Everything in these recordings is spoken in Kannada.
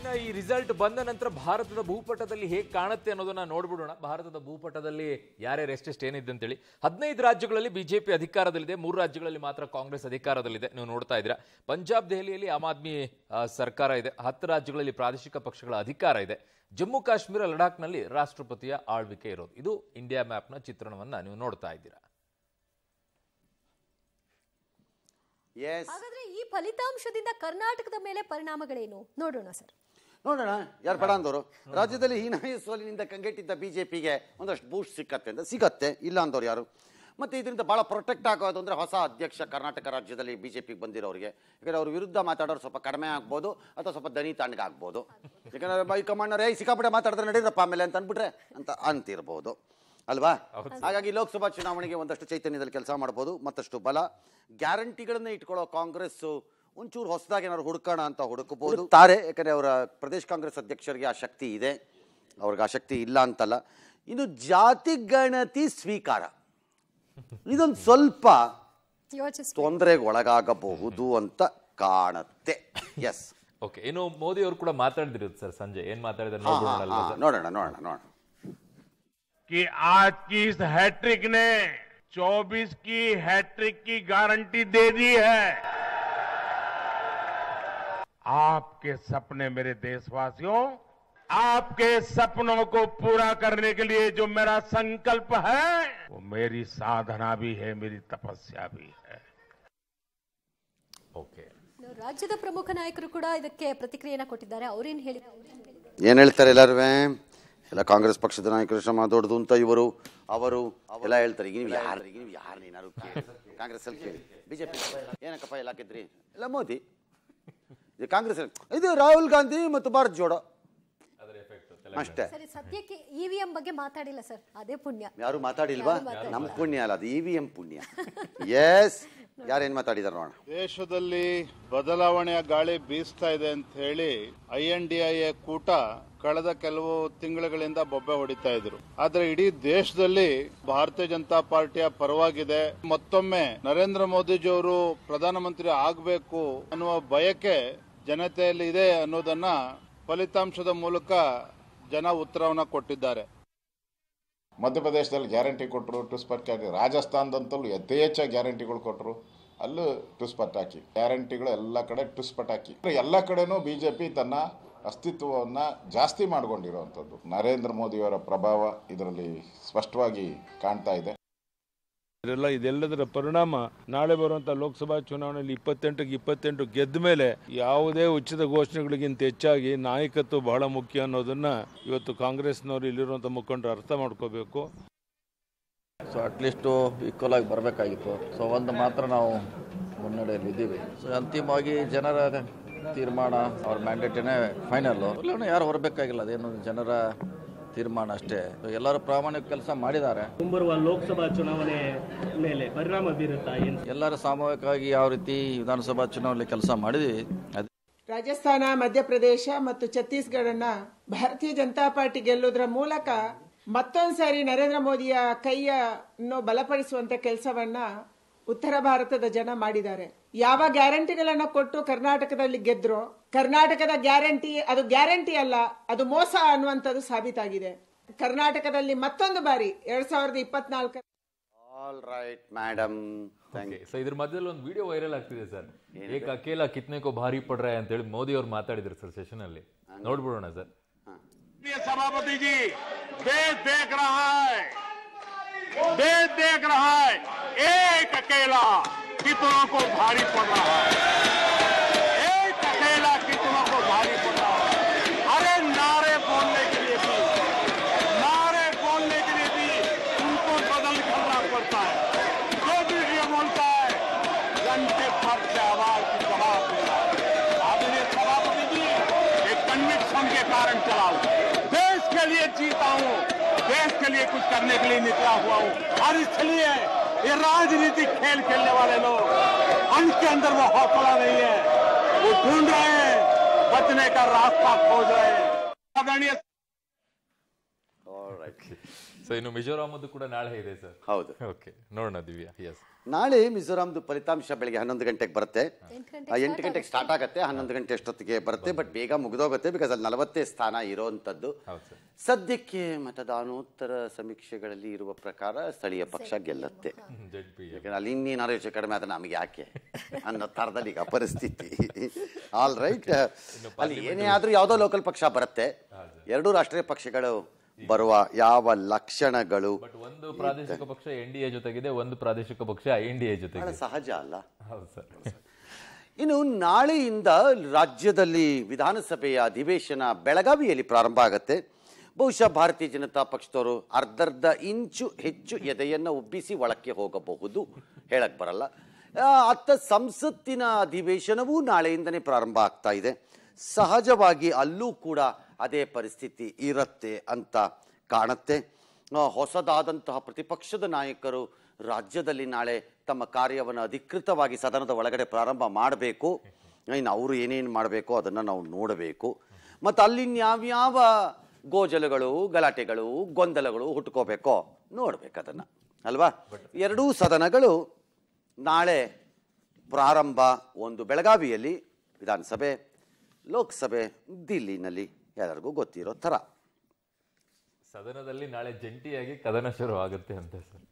ಇನ್ನು ಈ ರಿಸಲ್ಟ್ ಬಂದ ನಂತರ ಭಾರತದ ಭೂಪಟದಲ್ಲಿ ಹೇಗೆ ಕಾಣುತ್ತೆ ಅನ್ನೋದನ್ನ ನೋಡ್ಬಿಡೋಣ ಭಾರತದ ಭೂಪಟದಲ್ಲಿ ಯಾರ್ಯಾರು ಎಷ್ಟೆಷ್ಟು ಏನಿದೆ ಅಂತೇಳಿ ಹದಿನೈದು ರಾಜ್ಯಗಳಲ್ಲಿ ಬಿಜೆಪಿ ಅಧಿಕಾರದಲ್ಲಿದೆ ಮೂರು ರಾಜ್ಯಗಳಲ್ಲಿ ಮಾತ್ರ ಕಾಂಗ್ರೆಸ್ ಅಧಿಕಾರದಲ್ಲಿದೆ ನೀವು ನೋಡ್ತಾ ಇದ್ದೀರಾ ಪಂಜಾಬ್ ದೆಹಲಿಯಲ್ಲಿ ಆಮ್ ಆದ್ಮಿ ಆ, ಸರ್ಕಾರ ಇದೆ ಹತ್ತು ರಾಜ್ಯಗಳಲ್ಲಿ ಪ್ರಾದೇಶಿಕ ಪಕ್ಷಗಳ ಅಧಿಕಾರ ಇದೆ ಜಮ್ಮು ಕಾಶ್ಮೀರ ಲಡಾಖ್ನಲ್ಲಿ ರಾಷ್ಟ್ರಪತಿಯ ಆಳ್ವಿಕೆ ಇರೋದು ಇದು ಇಂಡಿಯಾ ಮ್ಯಾಪ್ನ ಚಿತ್ರಣವನ್ನ ನೀವು ನೋಡ್ತಾ ಇದ್ದೀರಾ ಎಸ್ ಹಾಗಾದ್ರೆ ಈ ಫಲಿತಾಂಶದಿಂದ ಕರ್ನಾಟಕದ ಮೇಲೆ ಪರಿಣಾಮಗಳೇನು ನೋಡೋಣ ಸರ್ ನೋಡೋಣ ಯಾರು ಬೇಡ ಅಂದವರು ರಾಜ್ಯದಲ್ಲಿ ಹೀನಾಯ ಸೋಲಿನಿಂದ ಕಂಗೆಟ್ಟಿದ್ದ ಬಿಜೆಪಿಗೆ ಒಂದಷ್ಟು ಬೂಸ್ಟ್ ಸಿಕ್ಕತ್ತೆ ಅಂತ ಸಿಗತ್ತೆ ಇಲ್ಲ ಅಂದವ್ರು ಯಾರು ಮತ್ತೆ ಇದರಿಂದ ಬಹಳ ಪ್ರೊಟೆಕ್ಟ್ ಆಗೋದು ಅಂದ್ರೆ ಹೊಸ ಅಧ್ಯಕ್ಷ ಕರ್ನಾಟಕ ರಾಜ್ಯದಲ್ಲಿ ಬಿಜೆಪಿಗೆ ಬಂದಿರೋರಿಗೆ ಯಾಕಂದ್ರೆ ಅವ್ರ ವಿರುದ್ಧ ಮಾತಾಡೋರು ಸ್ವಲ್ಪ ಕಡಿಮೆ ಆಗ್ಬೋದು ಅಥವಾ ಸ್ವಲ್ಪ ದನಿ ತಣ್ಣಗಾಗ್ಬೋದು ಯಾಕಂದ್ರೆ ಬೈ ಕಮಾಂಡರ್ ಏ ಸಿಕ್ಕಾಪಟ್ಟೆ ಮಾತಾಡಿದ್ರೆ ನಡೀರಪ್ಪ ಆಮೇಲೆ ಅಂತ ಅಂದ್ಬಿಟ್ರೆ ಅಂತ ಅಂತಿರ್ಬೋದು ಅಲ್ವಾ ಹಾಗಾಗಿ ಲೋಕಸಭಾ ಚುನಾವಣೆಗೆ ಒಂದಷ್ಟು ಚೈತನ್ಯದಲ್ಲಿ ಕೆಲಸ ಮಾಡ್ಬೋದು ಮತ್ತಷ್ಟು ಬಲ ಗ್ಯಾರಂಟಿಗಳನ್ನ ಇಟ್ಕೊಳ್ಳೋ ಕಾಂಗ್ರೆಸ್ ಒಂಚೂರು ಹೊಸದಾಗಿ ಏನಾದ್ರು ಹುಡುಕೋಣ ಅಂತ ಹುಡುಕಬಹುದು ತಾರೆ ಯಾಕಂದ್ರೆ ಅವರ ಪ್ರದೇಶ ಕಾಂಗ್ರೆಸ್ ಅಧ್ಯಕ್ಷರಿಗೆ ಆ ಶಕ್ತಿ ಇದೆ ಅವ್ರಿಗೆ ಆ ಶಕ್ತಿ ಇಲ್ಲ ಅಂತಲ್ಲ ಇನ್ನು ಜಾತಿ ಗಣತಿ ಸ್ವೀಕಾರ ಇದೊಂದು ಸ್ವಲ್ಪ ಯೋಚಿಸ್ ತೊಂದರೆಗೆ ಒಳಗಾಗಬಹುದು ಅಂತ ಕಾಣುತ್ತೆ ಎಸ್ ಓಕೆ ಇನ್ನು ಮೋದಿ ಅವರು ಕೂಡ ಮಾತಾಡಿದಿರೋದು ಸರ್ ಸಂಜೆ ಏನ್ ಮಾತಾಡಿದಾರೆ ನೋಡ್ಬಿಡೋಣ ಅಲ್ವಾ ಸರ್? ನೋಡೋಣ ನೋಡೋಣ ನೋಡೋಣ कि आज की इस हैट्रिक ने 24 की हैट्रिक की गारंटी दे दी है आपके सपने मेरे देशवासियों आपके सपनों को पूरा करने के लिए जो मेरा संकल्प है वो मेरी साधना भी है मेरी तपस्या भी है ಓಕೆ ರಾಜ್ಯದ ಪ್ರಮುಖ ನಾಯಕರು ಕೂಡ ಇದಕ್ಕೆ ಪ್ರತಿಕ್ರಿಯೆನ ಕೊಟ್ಟಿದ್ದಾರೆ ಅವ್ರೇನ್ ಹೇಳಿ ಏನ್ ಹೇಳ್ತಾರೆ ಎಲ್ಲರೂ ಎಲ್ಲ ಕಾಂಗ್ರೆಸ್ ಪಕ್ಷದ ನಾಯಕರು ಶ್ರಮ ದೊಡ್ಡದು ಅಂತ ಇವರು ಅವರು ಎಲ್ಲ ಹೇಳ್ತಾರೆ ಈಗ ನೀವು ಯಾರು ಈಗ ನೀವು ಯಾರು ಏನಾರು ಕಾಂಗ್ರೆಸ್ ಅಲ್ಲಿ ಕೇಳಿ ಬಿಜೆಪಿ ಏನಕ್ಕಪ್ಪ ಎಲ್ಲ ಹಾಕಿದ್ರಿ ಎಲ್ಲ ಮೋದಿ ಇದು ಕಾಂಗ್ರೆಸ್ ಅಲ್ಲಿ, ಇದು ರಾಹುಲ್ ಗಾಂಧಿ ಮತ್ತು ಭಾರತ್ ಜೋಡೋ ಅಷ್ಟೇ ಸರಿ ಸದ್ಯಕ್ಕೆ ಇವಿಎಂ ಬಗ್ಗೆ ಮಾತಾಡಿಲ್ಲ ಸರ್ ಅದೇ ಪುಣ್ಯ ಯಾರು ಮಾತಾಡಿಲ್ವಾ ಯಾರು ಮಾತಾಡಿಲ್ಲ. ನಮ್ಮ ಪುಣ್ಯ ಅಲ್ಲ ಅದು ಇ ವಿ ಎಂ ಪುಣ್ಯ ಎಸ್ ಯಾರೇನ್ ಮಾತಾಡಿದಾರೆ ನೋಡೋಣ ದೇಶದಲ್ಲಿ ಬದಲಾವಣೆಯ ಗಾಳಿ ಬೀಸ್ತಾ ಇದೆ ಅಂತ ಹೇಳಿ I N D I A ಕೂಟ ಕಳೆದ ಕೆಲವು ತಿಂಗಳುಗಳಿಂದ ಬೊಬ್ಬೆ ಹೊಡಿತಾ ಇದ್ರು ಆದ್ರೆ ಇಡೀ ದೇಶದಲ್ಲಿ ಭಾರತೀಯ ಜನತಾ ಪಾರ್ಟಿಯ ಪರವಾಗಿದೆ ಮತ್ತೊಮ್ಮೆ ನರೇಂದ್ರ ಮೋದಿಜಿಯವರು ಪ್ರಧಾನಮಂತ್ರಿ ಆಗಬೇಕು ಅನ್ನುವ ಬಯಕೆ ಜನತೆಯಲ್ಲಿ ಇದೆ ಅನ್ನೋದನ್ನ ಫಲಿತಾಂಶದ ಮೂಲಕ ಜನ ಉತ್ತರವನ್ನ ಕೊಟ್ಟಿದ್ದಾರೆ ಮಧ್ಯಪ್ರದೇಶದಲ್ಲಿ ಗ್ಯಾರಂಟಿ ಕೊಟ್ಟರು ಟುಸ್ ಪಟಾಕಿ ರಾಜಸ್ಥಾನದಂತಲೂ ಯಥೇಚ್ಛ ಗ್ಯಾರಂಟಿಗಳು ಕೊಟ್ಟರು ಅಲ್ಲೂ ಟುಸ್ ಪಟಾಕಿ ಗ್ಯಾರಂಟಿಗಳು ಎಲ್ಲ ಕಡೆ ಟುಸ್ ಪಟಾಕಿ ಎಲ್ಲ ಕಡೆನೂ ಬಿಜೆಪಿ ತನ್ನ ಅಸ್ತಿತ್ವವನ್ನ ಜಾಸ್ತಿ ಮಾಡಿಕೊಂಡಿರುವಂಥದ್ದು ನರೇಂದ್ರ ಮೋದಿಯವರ ಪ್ರಭಾವ ಇದರಲ್ಲಿ ಸ್ಪಷ್ಟವಾಗಿ ಕಾಣ್ತಾ ಇದೆ ಇದೆಲ್ಲ ಇದೆಲ್ಲದರ ಪರಿಣಾಮ ನಾಳೆ ಬರುವಂತ ಲೋಕಸಭಾ ಚುನಾವಣೆಯಲ್ಲಿ ಇಪ್ಪತ್ತೆಂಟಕ್ಕೆ ಇಪ್ಪತ್ತೆಂಟು ಗೆದ್ದ ಮೇಲೆ ಯಾವುದೇ ಉಚಿತ ಘೋಷಣೆಗಳಿಗಿಂತ ಹೆಚ್ಚಾಗಿ ನಾಯಕತ್ವ ಬಹಳ ಮುಖ್ಯ ಅನ್ನೋದನ್ನ ಇವತ್ತು ಕಾಂಗ್ರೆಸ್ನವರು ಇಲ್ಲಿರುವಂತ ಮುಖಂಡರು ಅರ್ಥ ಮಾಡ್ಕೋಬೇಕು ಸೊ ಅಟ್ಲೀಸ್ಟು ಈಕ್ವಲ್ ಆಗಿ ಬರಬೇಕಾಗಿತ್ತು ಸೊ ಒಂದು ಮಾತ್ರ ನಾವು ಮುನ್ನಡೆಯಲ್ಲಿ ಇದ್ದೀವಿ ಸೊ ಅಂತಿಮವಾಗಿ ಜನರ ತೀರ್ಮಾನ ಅವ್ರ ಮ್ಯಾಂಡೇಟನೇ ಫೈನಲ್ಲು ಇಲ್ಲ ಯಾರು ಹೊರಬೇಕಾಗಿಲ್ಲ ಅದೇನು ಜನರ ತೀರ್ಮಾನ ಅಷ್ಟೇ ಸೊ ಎಲ್ಲರೂ ಪ್ರಾಮಾಣಿಕ ಕೆಲಸ ಮಾಡಿದ್ದಾರೆ ಮುಂಬರುವ ಲೋಕಸಭಾ ಚುನಾವಣೆ ಮೇಲೆ ಪರಿಣಾಮ ಬೀರುತ್ತಾ ಏನು ಎಲ್ಲರೂ ಸಾಮೂಹಿಕವಾಗಿ ಯಾವ ರೀತಿ ವಿಧಾನಸಭಾ ಚುನಾವಣೆ ಕೆಲಸ ಮಾಡಿದ್ವಿ ಅದೇ ರಾಜಸ್ಥಾನ ಮಧ್ಯಪ್ರದೇಶ ಮತ್ತು ಛತ್ತೀಸ್ಗಢನ್ನ ಭಾರತೀಯ ಜನತಾ ಪಾರ್ಟಿ ಗೆಲ್ಲುವುದರ ಮೂಲಕ ಮತ್ತೊಂದು ಸಾರಿ ನರೇಂದ್ರ ಮೋದಿಯ ಕೈಯನ್ನು ಬಲಪಡಿಸುವಂತ ಕೆಲಸವನ್ನ ಉತ್ತರ ಭಾರತದ ಜನ ಮಾಡಿದ್ದಾರೆ ಯಾವ ಗ್ಯಾರಂಟಿಗಳನ್ನ ಕೊಟ್ಟು ಕರ್ನಾಟಕದಲ್ಲಿ ಗೆದ್ರು ಕರ್ನಾಟಕದ ಗ್ಯಾರಂಟಿ ಅದು ಗ್ಯಾರಂಟಿ ಅಲ್ಲ ಅದು ಮೋಸ ಅನ್ನುವಂಥದ್ದು ಸಾಬೀತಾಗಿದೆ ಕರ್ನಾಟಕದಲ್ಲಿ ಮತ್ತೊಂದು ಬಾರಿ ಎರಡ್ ಸಾವಿರದ ಇಪ್ಪತ್ನಾಲ್ಕರ all right madam thank so ಇದ್ರ ಮಧ್ಯದಲ್ಲಿ ಒಂದು ವಿಡಿಯೋ ವೈರಲ್ ಆಗ್ತಿದೆ ಸರ್ ಏಕ ಅಕೇಲ ಕಿತ್ನೆಕೋ ಭಾರಿ ಪಡ್ರೆ ಅಂತ ಹೇಳಿ ಮೋದಿ ಅವ್ರು ಮಾತಾಡಿದ್ರು ಸರ್ ಸೆಷನ್ ಅಲ್ಲಿ ನೋಡ್ಬಿಡೋಣ ಸರ್ सभापति जी देश देख रहा है देश देख रहा है एक अकेला कितनों को भारी पड़ रहा है एक अकेला कितनों को भारी पड़ रहा है अरे नारे बोलने के लिए भी नारे बोलने के लिए भी उनको बदल करना पड़ता है जो भी ये बोलता है घंटे भर से आवाज की जवाब देना आदरणीय सभापति जी एक कन्विक्शन के कारण चला हूं देश के लिए जीता हूं देश के लिए कुछ करने के लिए निकला हुआ हूं और इसलिए ये राजनीतिक खेल खेलने वाले लोग उनके अंदर वो हौसला नहीं है वो ढूंढ रहे हैं बचने का रास्ता खोज रहे हैं आदरणीय ಆಲ್ ರೈಟ್ ಸೊ ಇನ್ನು ಮಿಜೋರಾಮದ್ದು ಕೂಡ ನಾಳೆ ಇದೆ ಸರ್ ಹೌದು ಓಕೆ ನೋಡೋಣ ದಿವ್ಯಾ ಎಸ್ ನಾಳೆ ಮಿಜೋರಾಮ್ದು ಫಲಿತಾಂಶ ಬೆಳಿಗ್ಗೆ ಹನ್ನೊಂದು ಗಂಟೆಗೆ ಬರುತ್ತೆ ಎಂಟು ಆ, ಎಂಟು ಗಂಟೆಗೆ ಸ್ಟಾರ್ಟ್ ಆಗುತ್ತೆ ಹನ್ನೊಂದು ಗಂಟೆ ಅಷ್ಟೊತ್ತಿಗೆ ಬರುತ್ತೆ ಬಟ್ ಬೇಗ ಮುಗಿದೋಗುತ್ತೆ ಬಿಕಾಸ್ ಅಲ್ಲಿ ನಲವತ್ತೇ ಸ್ಥಾನ ಇರೋವಂಥದ್ದು ಹೌದು ಸರ್ ಸದ್ಯಕ್ಕೆ ಮತದಾನೋತ್ತರ ಸಮೀಕ್ಷೆಗಳಲ್ಲಿ ಇರುವ ಪ್ರಕಾರ ಸ್ಥಳೀಯ ಪಕ್ಷ ಗೆಲ್ಲುತ್ತೆ ಜೆಡ್ ಪಿ ಯಾಕಂದ್ರೆ ಅಲ್ಲಿ ಇನ್ನೇನಾರು ಹೆಚ್ಚು ಕಡಿಮೆ ಆದ್ರೆ ನಮಗೆ ಯಾಕೆ ಅನ್ನೋ ಥರದಲ್ಲಿ ಈಗ ಪರಿಸ್ಥಿತಿ ಆಲ್ ರೈಟ್ ಅಲ್ಲಿ ಏನೇ ಆದ್ರೂ ಯಾವುದೋ ಲೋಕಲ್ ಪಕ್ಷ ಬರುತ್ತೆ ಎರಡೂ ರಾಷ್ಟ್ರೀಯ ಪಕ್ಷಗಳು ಬರುವ ಯಾವ ಲಕ್ಷಣಗಳು ಬಟ್ ಒಂದು ಪ್ರಾದೇಶಿಕ ಪಕ್ಷ ಎನ್ ಡಿ ಎ ಜೊತೆಗಿದೆ ಒಂದು ಪ್ರಾದೇಶಿಕ ಪಕ್ಷ ಐ ಎನ್ ಡಿ ಎ ಬಹಳ ಜೊತೆಗೆ ಸಹಜ ಅಲ್ಲ ಹೌದು ಸರ್ ಇನ್ನು ನಾಳೆಯಿಂದ ರಾಜ್ಯದಲ್ಲಿ ವಿಧಾನಸಭೆಯ ಅಧಿವೇಶನ ಬೆಳಗಾವಿಯಲ್ಲಿ ಪ್ರಾರಂಭ ಆಗುತ್ತೆ ಬಹುಶಃ ಭಾರತೀಯ ಜನತಾ ಪಕ್ಷದವರು ಅರ್ಧರ್ಧ ಇಂಚು ಹೆಚ್ಚು ಎದೆಯನ್ನು ಉಬ್ಬಿಸಿ ಒಳಕ್ಕೆ ಹೋಗಬಹುದು ಹೇಳಕ್ ಬರಲ್ಲ ಆ, ಅತ್ತ ಸಂಸತ್ತಿನ ಅಧಿವೇಶನವೂ ನಾಳೆಯಿಂದನೇ ಪ್ರಾರಂಭ ಆಗ್ತಾ ಇದೆ ಸಹಜವಾಗಿ ಅಲ್ಲೂ ಕೂಡ ಅದೇ ಪರಿಸ್ಥಿತಿ ಇರುತ್ತೆ ಅಂತ ಕಾಣುತ್ತೆ ಆ, ಹೊಸದಾದಂತಹ ಪ್ರತಿಪಕ್ಷದ ನಾಯಕರು ರಾಜ್ಯದಲ್ಲಿ ನಾಳೆ ತಮ್ಮ ಕಾರ್ಯವನ್ನು ಅಧಿಕೃತವಾಗಿ ಸದನದ ಒಳಗಡೆ ಪ್ರಾರಂಭ ಮಾಡಬೇಕು ಇನ್ನು ಅವರು ಏನೇನು ಮಾಡಬೇಕು ಅದನ್ನು ನಾವು ನೋಡಬೇಕು ಮತ್ತು ಅಲ್ಲಿನ್ಯಾವ್ಯಾವ ಗೋಜಲುಗಳು ಗಲಾಟೆಗಳು ಗೊಂದಲಗಳು ಹುಟ್ಕೋಬೇಕೋ ನೋಡ್ಬೇಕು ಅದನ್ನು ಅಲ್ವಾ ಎರಡೂ ಸದನಗಳು ನಾಳೆ ಪ್ರಾರಂಭ ಒಂದು ಬೆಳಗಾವಿಯಲ್ಲಿ ವಿಧಾನಸಭೆ ಲೋಕಸಭೆ ದಿಲ್ಲಿನಲ್ಲಿ ಎಲ್ಲರಿಗೂ ಗೊತ್ತಿರೋ ಥರ ಸದನದಲ್ಲಿ ನಾಳೆ ಜಂಟಿಯಾಗಿ ಕದನ ಶುರು ಆಗುತ್ತೆ ಅಂತ ಸರ್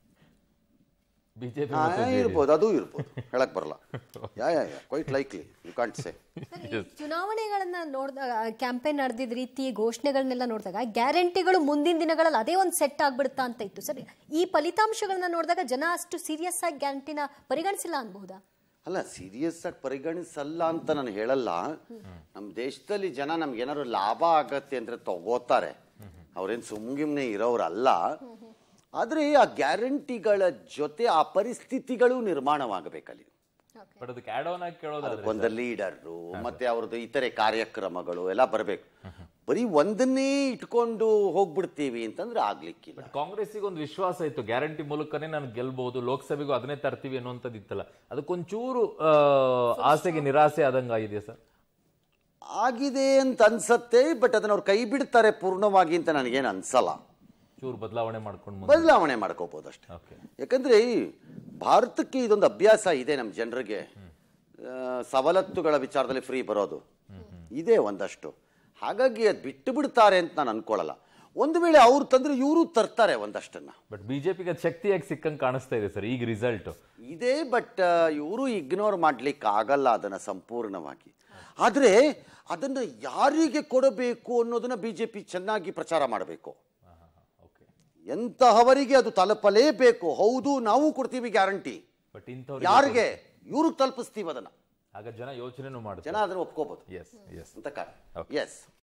ಬಿಜೆಪಿ ಆ, ಇರ್ಬೋದು ಅದು ಇರ್ಬೋದು ಹೇಳಕ್ ಬರಲ್ಲ yeah yeah yeah quite likely you can't say ಚುನಾವಣೆಗಳನ್ನ ನೋಡಿದಾಗ ಕ್ಯಾಂಪೇನ್ ನಡೆದಿದ್ದ ರೀತಿ ಘೋಷಣೆಗಳನ್ನೆಲ್ಲ ನೋಡಿದಾಗ ಗ್ಯಾರಂಟಿಗಳು ಮುಂದಿನ ದಿನಗಳಲ್ಲಿ ಅದೇ ಒಂದು ಸೆಟ್ ಆಗ್ಬಿಡುತ್ತಾ ಅಂತ ಇತ್ತು ಸರ್ ಈ ಫಲಿತಾಂಶಗಳನ್ನ ನೋಡಿದಾಗ ಜನ ಅಷ್ಟು ಸೀರಿಯಸ್ ಆಗಿ ಗ್ಯಾರಂಟಿನ ಪರಿಗಣಿಸಿಲ್ಲ ಅನ್ಬಹುದಾ ಅಲ್ಲ ಸೀರಿಯಸ್ ಆಗಿ ಪರಿಗಣಿಸಲ್ಲ ಅಂತ ನಾನು ಹೇಳಲ್ಲ ನಮ್ಮ ದೇಶದಲ್ಲಿ ಜನ ನಮ್ಗೆ ಏನಾದ್ರು ಲಾಭ ಆಗತ್ತೆ ಅಂದ್ರೆ ತಗೋತಾರೆ ಅವ್ರೇನು ಸುಮ್ಗಿಮ್ನೆ ಇರೋರಲ್ಲ ಆದ್ರೆ ಆ ಗ್ಯಾರಂಟಿಗಳ ಜೊತೆ ಆ ಪರಿಸ್ಥಿತಿಗಳು ನಿರ್ಮಾಣವಾಗಬೇಕಲ್ಲಿ ಬಟ್ ಅದಕ್ಕೆ ಆಡ್ ಆನ್ ಆಗಿ ಕೇಳೋದಾದ್ರೆ ಒಂದು ಲೀಡರು ಮತ್ತೆ ಅವ್ರದ್ದು ಇತರೆ ಕಾರ್ಯಕ್ರಮಗಳು ಎಲ್ಲ ಬರಬೇಕು ಬರೀ ಒಂದನ್ನೇ ಇಟ್ಕೊಂಡು ಹೋಗ್ಬಿಡ್ತೀವಿ ಅಂತಂದ್ರೆ ಆಗ್ಲಿಕ್ಕಿಲ್ಲ ಬಟ್ ಕಾಂಗ್ರೆಸ್ಸಿಗೆ ಒಂದು ವಿಶ್ವಾಸ ಇತ್ತು ಗ್ಯಾರಂಟಿ ಮೂಲಕನೇ ನಾನು ಗೆಲ್ಬಹುದು ಲೋಕಸಭೆಗೂ ಅದನ್ನೇ ತರ್ತೀವಿ ಅನ್ನುವಂಥದ್ದು ಇತ್ತಲ್ಲ ಅದಕ್ಕೊಂಚೂರು ಆ, ಆಸೆಗೆ ನಿರಾಸೆ ಆದಂಗಾಗಿದೆ ಸರ್ ಆಗಿದೆ ಅಂತ ಅನ್ಸತ್ತೆ ಬಟ್ ಅದನ್ನ ಅವ್ರು ಕೈ ಬಿಡ್ತಾರೆ ಪೂರ್ಣವಾಗಿ ಅಂತ ನನಗೇನು ಅನ್ಸಲ್ಲ ಚೂರು ಬದಲಾವಣೆ ಮಾಡ್ಕೊಂಡು ಮುಂದೆ ಬದಲಾವಣೆ ಮಾಡ್ಕೋಬಹುದು ಅಷ್ಟೇ ಓಕೆ ಯಾಕಂದ್ರೆ ಈ ಭಾರತಕ್ಕೆ ಇದೊಂದು ಅಭ್ಯಾಸ ಇದೆ ನಮ್ಮ ಜನರಿಗೆ ಆ, ಸವಲತ್ತುಗಳ ವಿಚಾರದಲ್ಲಿ ಫ್ರೀ ಬರೋದು ಇದೆ ಒಂದಷ್ಟು ಹಾಗಾಗಿ ಅದು ಬಿಟ್ಟು ಬಿಡ್ತಾರೆ ಅಂತ ನಾನು ಅನ್ಕೊಳ್ಳಲ್ಲ ಒಂದು ವೇಳೆ ಅವ್ರು ತಂದ್ರೆ ಇವರು ತರ್ತಾರೆ ಒಂದಷ್ಟನ್ನ ಬಟ್ ಬಿಜೆಪಿಗೆ ಅದು ಶಕ್ತಿಯಾಗಿ ಸಿಕ್ಕಂಗೆ ಕಾಣಿಸ್ತಾ ಇದೆ ಸರ್ ಈಗ ರಿಸಲ್ಟ್ ಇದೆ ಬಟ್ ಇವರು ಇಗ್ನೋರ್ ಮಾಡ್ಲಿಕ್ಕೆ ಆಗಲ್ಲ ಅದನ್ನ ಸಂಪೂರ್ಣವಾಗಿ ಆದ್ರೆ ಅದನ್ನ ಯಾರಿಗೆ ಕೊಡಬೇಕು ಅನ್ನೋದನ್ನ ಬಿಜೆಪಿ ಚೆನ್ನಾಗಿ ಪ್ರಚಾರ ಮಾಡಬೇಕು ಓಕೆ ಎಂತಹವರಿಗೆ ಅದು ತಲುಪಲೇಬೇಕು ಹೌದು ನಾವು ಕೊಡ್ತೀವಿ ಗ್ಯಾರಂಟಿ ಬಟ್ ಇಂಥವ್ರಿಗೆ ಯಾರಿಗೆ ಇವ್ರಿಗೆ ತಲುಪಿಸ್ತೀವಿ ಅದನ್ನ ಆಗ ಜನ ಯೋಚನೆನೂ ಮಾಡ್ತಾರೆ ಜನ ಅದನ್ನ ಒಪ್ಕೋಬಹುದು ಎಸ್ ಎಸ್ ಅಂತ ಕಾರಣ ಎಸ್